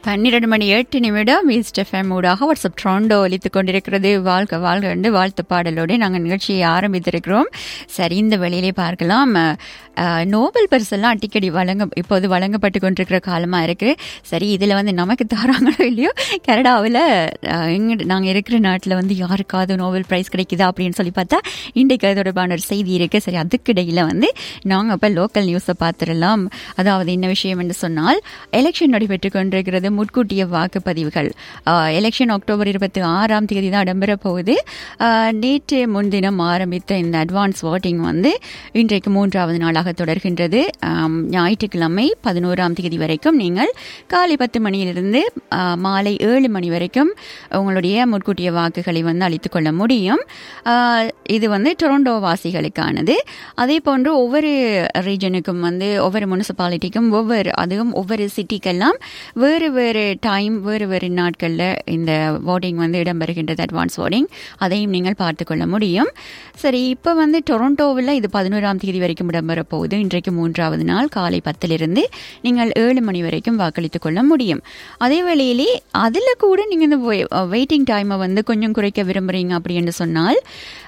பன்னிரண்டு மணி எட்டு நிமிடம் ஈஸ்ட் எஃப்எம் ஊடாக வாட்ஸ்அப் ட்ரோண்டோ ஒலித்துக் கொண்டிருக்கிறது வாழ்க வாழ்க என்று வாழ்த்து பாடலோடு நாங்கள் நிகழ்ச்சியை ஆரம்பித்திருக்கிறோம் சரி இந்த வெளியிலே பார்க்கலாம் அஹ், நோபல் பரிசெல்லாம் அடிக்கடி வழங்க இப்போது வழங்கப்பட்டு கொண்டிருக்கிற காலமாக இருக்கு சரி இதில் வந்து நமக்கு தராங்களோ இல்லையோ கனடாவில் எங்க நாங்கள் இருக்கிற நாட்டில் வந்து யாருக்காவது நோபல் பிரைஸ் கிடைக்குதா அப்படின்னு சொல்லி பார்த்தா இன்றைக்கு அது தொடர்பான ஒரு செய்தி இருக்கு சரி அதுக்கிடையில் வந்து நாங்கள் இப்போ லோக்கல் நியூஸை பார்த்துடலாம் அதாவது என்ன விஷயம் என்று சொன்னால் எலெக்ஷன் நடைபெற்று கொண்டிருக்கிறது முன்கூட்டிய வாக்குப்பதிவுகள் எலெக்ஷன் அக்டோபர் இருபத்தி ஆறாம் தேதி தான் இடம்பெற போகுது ஆஹ், நேற்று முன்தினம் ஆரம்பித்த இந்த அட்வான்ஸ் voting வந்து இன்றைக்கு மூன்றாவது நாளாக தொடர்கின்றது ஆம், ஞாயிற்றுக்கிழமை பதினோராம் தேதி வரைக்கும் நீங்கள் காலை பத்து மணியிலிருந்து ஆஹ், மாலை ஏழு மணி வரைக்கும் உங்களுடைய முன்கூட்டிய வாக்குகளை வந்து அளித்துக் கொள்ள முடியும் ஆஹ், இது வந்து டொரண்டோ வாசிகளுக்கானது அதே போன்று ஒவ்வொரு ரீஜனுக்கும் வந்து ஒவ்வொரு முனிசிபாலிட்டிக்கும் ஒவ்வொரு அதுவும் ஒவ்வொரு சிட்டிக்கெல்லாம் வேறு வேறு டைம் வேறு வேறு நாட்களில் இந்த voting வந்து இடம்பெறுகின்றது அட்வான்ஸ் voting அதையும் நீங்கள் பார்த்துக்கொள்ள முடியும் சரி இப்போ வந்து டொரண்டோவில் இது பதினோராம் தேதி வரைக்கும் இடம்பெற போகுது இன்றைக்கு மூன்றாவது நாள் காலை பத்திலிருந்து நீங்கள் ஏழு மணி வரைக்கும் வாக்களித்துக் கொள்ள முடியும் அதே வேளையிலே அதில் கூட நீங்கள் இந்த வெயிட்டிங் டைமை வந்து கொஞ்சம் குறைக்க விரும்புகிறீங்க அப்படின்னு சொன்னால்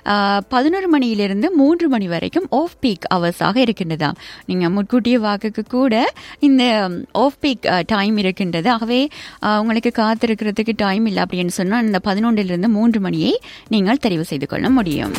பதினோரு மணியிலிருந்து மூன்று மணி வரைக்கும் ஆஃப் பீக் ஹவர்ஸாக இருக்கின்றதா நீங்கள் முன்கூட்டிய வாக்குக்கு கூட இந்த ஆஃப் பீக் டைம் இருக்கின்றது ஆகவே ஆஹ், உங்களுக்கு காத்திருக்கிறதுக்கு டைம் இல்லை அப்படின்னு சொன்னால் இந்த பதினொன்றிலிருந்து மூன்று மணியை நீங்கள் தெரிவு செய்து கொள்ள முடியும்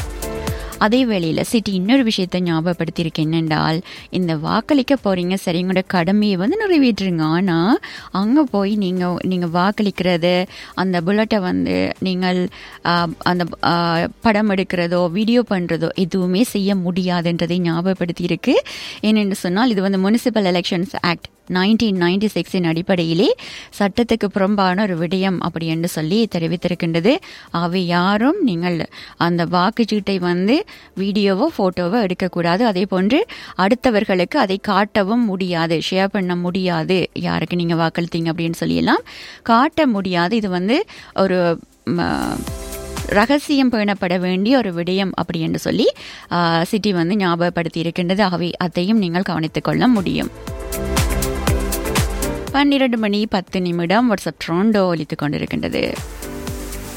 அதே வேளையில் சிட்டி இன்னொரு விஷயத்தை ஞாபகப்படுத்தியிருக்கு என்னென்றால் இந்த வாக்களிக்க போறீங்க சரி உங்களோட கடமையை வந்து நிறைவேற்றுங்க ஆனால் அங்கே போய் நீங்கள் நீங்கள் வாக்களிக்கிறது அந்த புல்லட்டை வந்து நீங்கள் ஆஹ், அந்த ஆஹ், படம் எடுக்கிறதோ வீடியோ பண்ணுறதோ எதுவுமே செய்ய முடியாதுன்றதை ஞாபகப்படுத்தியிருக்கு ஏனென்று சொன்னால் இது வந்து municipal elections act nineteen ninety சிக்ஸின் அடிப்படையிலே சட்டத்துக்கு புறம்பான ஒரு விடயம் அப்படி என்று சொல்லி தெரிவித்திருக்கின்றது ஆகவே யாரும் நீங்கள் அந்த வாக்குச்சீட்டை வந்து வீடியோவோ ஃபோட்டோவோ எடுக்கக்கூடாது அதே போன்று அடுத்தவர்களுக்கு அதை காட்டவும் முடியாது ஷேர் பண்ண முடியாது யாருக்கு நீங்கள் வாக்களித்தீங்க அப்படின்னு சொல்லியெல்லாம் காட்ட முடியாது இது வந்து ஒரு ம, ரகசியம் பேணப்பட வேண்டிய ஒரு விடயம் அப்படி என்று சொல்லி சிட்டி வந்து ஞாபகப்படுத்தி இருக்கின்றது ஆகவே அதையும் நீங்கள் கவனித்துக் கொள்ள முடியும் பன்னிரண்டு மணி பத்து நிமிடம் வாட்ஸ்அப் ட்ரோண்டோ ஒலித்துக் கொண்டிருக்கின்றது